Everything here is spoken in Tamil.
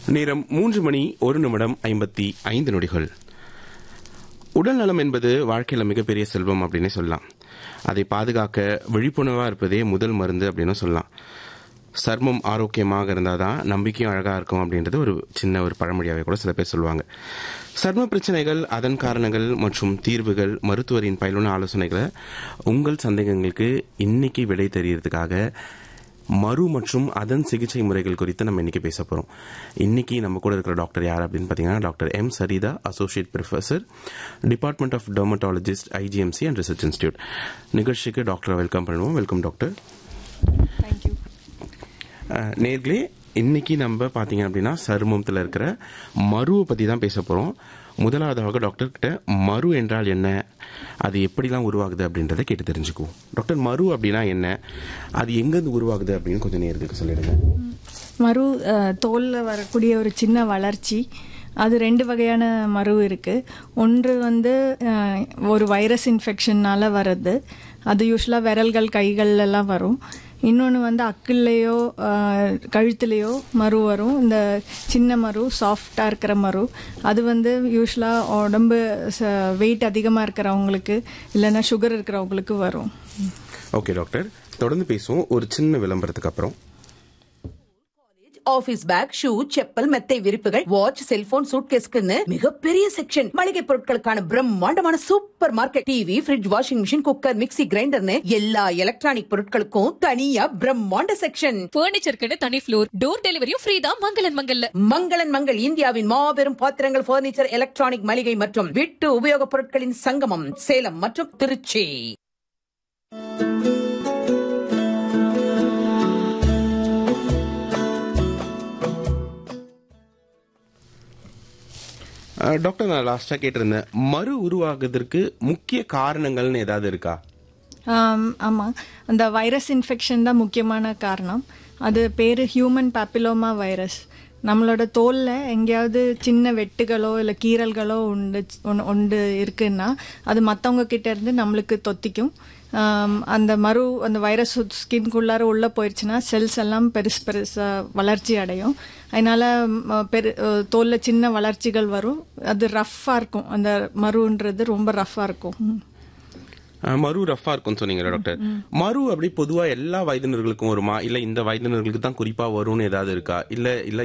நேரம் மூன்று மணி ஒரு நிமிடம் ஐம்பத்தி ஐந்து நொடிகள் உடல் நலம் என்பது வாழ்க்கையில மிகப்பெரிய செல்வம் அப்படின்னு சொல்லலாம் அதை பாதுகாக்க விழிப்புணர்வா இருப்பதே முதல் மருந்து அப்படின்னு சொல்லலாம் சர்மம் ஆரோக்கியமாக இருந்தால் தான் நம்பிக்கையும் அழகாக இருக்கும் அப்படின்றது ஒரு சின்ன ஒரு பழமொழியாகவே கூட சில பேர் சொல்லுவாங்க சர்ம பிரச்சனைகள் அதன் காரணங்கள் மற்றும் தீர்வுகள் மருத்துவரின் பயனுள்ள ஆலோசனைகளை உங்கள் சந்தேகங்களுக்கு இன்னைக்கு விடை தெரியறதுக்காக மறு மற்றும் அதன் சிகிச்சை முறைகள் குறித்து நம்ம இன்னைக்கு பேச போறோம் இன்னைக்கு நம்ம கூட இருக்கிற டாக்டர் யார் அப்படின்னு பார்த்தீங்கன்னா doctor M Saritha associate professor department of dermatologist IGMC and research institute நிகழ்ச்சிக்கு டாக்டரை வெல்கம் பண்ணுவோம் வெல்கம் டாக்டர் தேங்க்யூ அஹ், நேர்களே இன்னைக்கு நம்ம பார்த்தீங்க அப்படின்னா சருமத்தில் இருக்கிற மருவை பற்றி தான் பேச போகிறோம் முதலாவதாக டாக்டர் கிட்ட மரு என்றால் என்ன அது எப்படிலாம் உருவாகுது அப்படின்றத கேட்டு தெரிஞ்சுக்குவோம் டாக்டர் மரு அப்படின்னா என்ன அது எங்கேருந்து உருவாகுது அப்படின்னு கொஞ்சம் நேர்களுக்கு சொல்லிடுங்க மறு அஹ், தோல்ல வரக்கூடிய ஒரு சின்ன வளர்ச்சி அது ரெண்டு வகையான மரு இருக்கு ஒன்று வந்து அஹ், ஒரு வைரஸ் இன்ஃபெக்ஷன்னால வர்றது அது யூஸ்வலாக விரல்கள் கைகள் எல்லாம் வரும் இன்னொன்று வந்து அக்கிள்லேயோ கழுத்துலேயோ மரு வரும் இந்த சின்ன மரு சாஃப்டாக இருக்கிற மரு அது வந்து யூஸ்வலாக உடம்பு வெயிட் அதிகமாக இருக்கிறவங்களுக்கு இல்லைன்னா சுகர் இருக்கிறவங்களுக்கு வரும் ஓகே டாக்டர் தொடர்ந்து பேசுவோம் ஒரு சின்ன விளம்பரத்துக்கு அப்புறம் ஆபீஸ் பேக் ஷூ செப்பல் மெத்தை விரிப்புகள் வாட்ச் செல்போன் சூட்கேஸ்க்குன்னு மிகப்பெரிய செக்ஷன் மளிகை பொருட்களுக்கான பிரம்மாண்டமான supermarket TV fridge washing machine cooker mixie கிரைண்டர்னு எல்லா எலக்ட்ரானிக் பொருட்களுக்கும் தனியா பிரம்மாண்ட செக்ஷன் பர்னிச்சருக்குன்னு தனி ஃப்ளோர் டோர் டெலிவரியும் ஃப்ரீ தான் மங்களன் மங்கல்ல மங்களன் மங்கள் இந்தியாவின் மாபெரும் பாத்திரங்கள் பர்னிச்சர் எலக்ட்ரானிக் மளிகை மற்றும் வீட்டு உபயோகப் பொருட்களின் சங்கமம் சேலம் மற்றும் திருச்சி அஹ், டாக்டர் நான் லாஸ்ட்டாக கேட்டிருந்தேன் மறு உருவாகுவதற்கு முக்கிய காரணங்கள்னு ஏதாவது இருக்கா ஆம், ஆமா அந்த வைரஸ் இன்ஃபெக்ஷன் தான் முக்கியமான காரணம் அது பேரு ஹியூமன் பாப்பிலோமா வைரஸ் நம்மளோட தோல்ல எங்கேயாவது சின்ன வெட்டுகளோ இல்லை கீறல்களோ உண்டு உண்டு- உண்டு இருக்குன்னா அது மற்றவங்க கிட்ட இருந்து நம்மளுக்கு தொத்திக்கும் ஆம், அந்த மறு அந்த வைரஸ் ஸ்கின்குள்ளார உள்ளே போயிடுச்சுன்னா செல்ஸ் எல்லாம் பெருசு பெருசாக வளர்ச்சி அடையும் அதனால ம, பெரு அஹ், தோல்ல சின்ன வளர்ச்சிகள் வரும் அது ரஃப்பாக இருக்கும் அந்த மருன்றது ரொம்ப ரஃப்பாக இருக்கும் ம். அஹ், மறு ரஃபா இருக்கும்னு சொன்னீங்க டாக்டர் மறு அப்படி பொதுவா எல்லா வயதினர்களுக்கும் வருமா இல்ல இந்த வயதினர்களுக்கு தான் குறிப்பா வரும்னு ஏதாவது இருக்கா இல்ல இல்ல